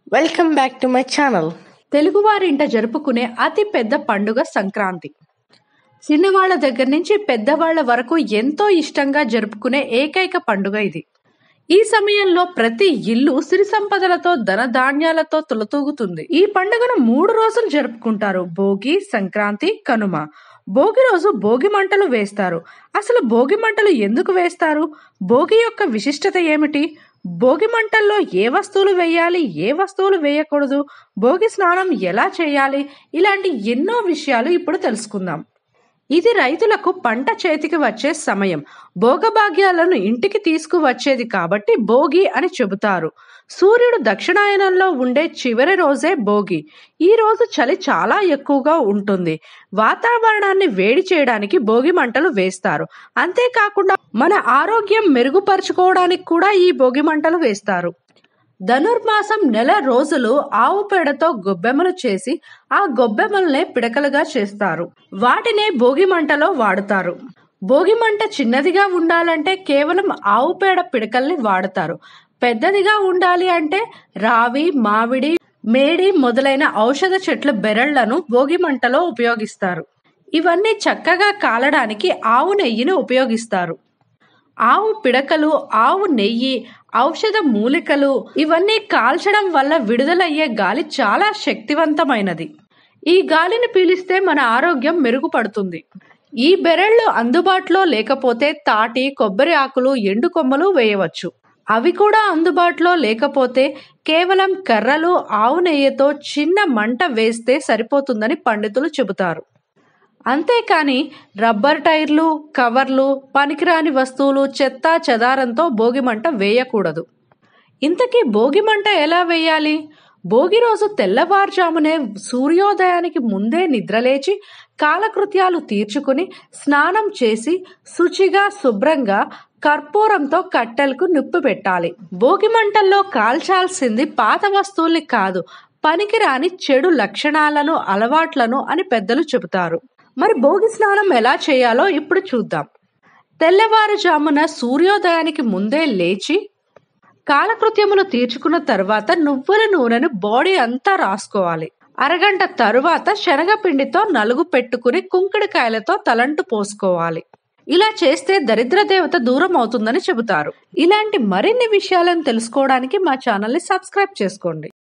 welcome back to my channel తెలుగువారింట జరుపుకునే అతి పెద్ద పండుగ సంక్రాంతి చిన్నవాళ్ల దగ్గర నుంచి పెద్దవాళ్ల వరకు ఎంతో ఇష్టంగా జరుపుకునే ఏకైక పండుగ ఇది ఈ సమయంలో ప్రతి ఇల్లు సిరి సంపదలతో ధనధాన్యాలతో తులతూగుతుంది ఈ పండుగను మూడు రోజులు జరుపుకుంటారు భోగి సంక్రాంతి కనుమ భోగి రోజు భోగి మంటలు వేస్తారు అసలు భోగి మంటలు ఎందుకు వేస్తారు భోగి యొక్క విశిష్టత ఏమిటి భోగి మంటల్లో ఏ వస్తువులు వేయాలి ఏ వస్తువులు వేయకూడదు భోగి స్నానం ఎలా చేయాలి ఇలాంటి ఎన్నో విషయాలు ఇప్పుడు తెలుసుకుందాం ఇది రైతులకు పంట చేతికి వచ్చే సమయం భోగభాగ్యాలను ఇంటికి తీసుకువచ్చేది కాబట్టి భోగి అని చెబుతారు సూర్యుడు దక్షిణాయనంలో ఉండే చివరి రోజే భోగి ఈ రోజు చలి చాలా ఎక్కువగా ఉంటుంది వాతావరణాన్ని వేడి చేయడానికి భోగి మంటలు వేస్తారు అంతేకాకుండా మన ఆరోగ్యం మెరుగుపరుచుకోవడానికి కూడా ఈ భోగి మంటలు వేస్తారు ధనుర్మాసం నెల రోజులు ఆవు పేడతో గొబ్బెమ్మలు చేసి ఆ గొబ్బెమ్మలనే పిడకలుగా చేస్తారు వాటినే భోగి మంటలో వాడుతారు భోగి మంట చిన్నదిగా ఉండాలంటే కేవలం ఆవు పేడ పిడకల్ని వాడతారు పెద్దదిగా ఉండాలి అంటే రావి మామిడి మేడి మొదలైన ఔషధ చెట్ల బెరళ్లను భోగి మంటలో ఉపయోగిస్తారు ఇవన్నీ చక్కగా కాలడానికి ఆవు నెయ్యిని ఉపయోగిస్తారు ఆవు పిడకలు ఆవు నెయ్యి ఔషధ మూలికలు ఇవన్నీ కాల్చడం వల్ల విడుదలయ్యే గాలి చాలా శక్తివంతమైనది ఈ గాలిని పీలిస్తే మన ఆరోగ్యం మెరుగుపడుతుంది ఈ బెరళ్ళు అందుబాటులో లేకపోతే తాటి కొబ్బరి ఆకులు ఎండు కొమ్మలు వేయవచ్చు అవి కూడా అందుబాటులో లేకపోతే కేవలం కర్రలు ఆవు నెయ్యితో చిన్న మంట వేస్తే సరిపోతుందని పండితులు చెబుతారు అంతేకాని రబ్బర్ టైర్లు కవర్లు పనికిరాని వస్తువులు చెత్త చెదారంతో భోగిమంట వేయకూడదు ఇంతకీ భోగిమంట ఎలా వేయాలి భోగి రోజు తెల్లవారుజామునే సూర్యోదయానికి ముందే నిద్రలేచి కాలకృత్యాలు తీర్చుకుని స్నానం చేసి శుచిగా శుభ్రంగా కర్పూరంతో కట్టెలకు నిప్పు పెట్టాలి భోగి మంటల్లో కాల్చాల్సింది పాత వస్తువుల్ని కాదు పనికిరాని చెడు లక్షణాలను అలవాట్లను అని పెద్దలు చెబుతారు మరి భోగి స్నానం ఎలా చేయాలో ఇప్పుడు చూద్దాం తెల్లవారుజామున సూర్యోదయానికి ముందే లేచి కాలకృత్యములు తీర్చుకున్న తర్వాత నువ్వుల నూనెను బాడీ అంతా రాసుకోవాలి అరగంట తరువాత శనగపిండితో నలుగు పెట్టుకుని కుంకుడికాయలతో తలంటు పోసుకోవాలి ఇలా చేస్తే దరిద్ర దేవత దూరం అవుతుందని చెబుతారు ఇలాంటి మరిన్ని విషయాలను తెలుసుకోవడానికి మా ఛానల్ని సబ్స్క్రైబ్ చేసుకోండి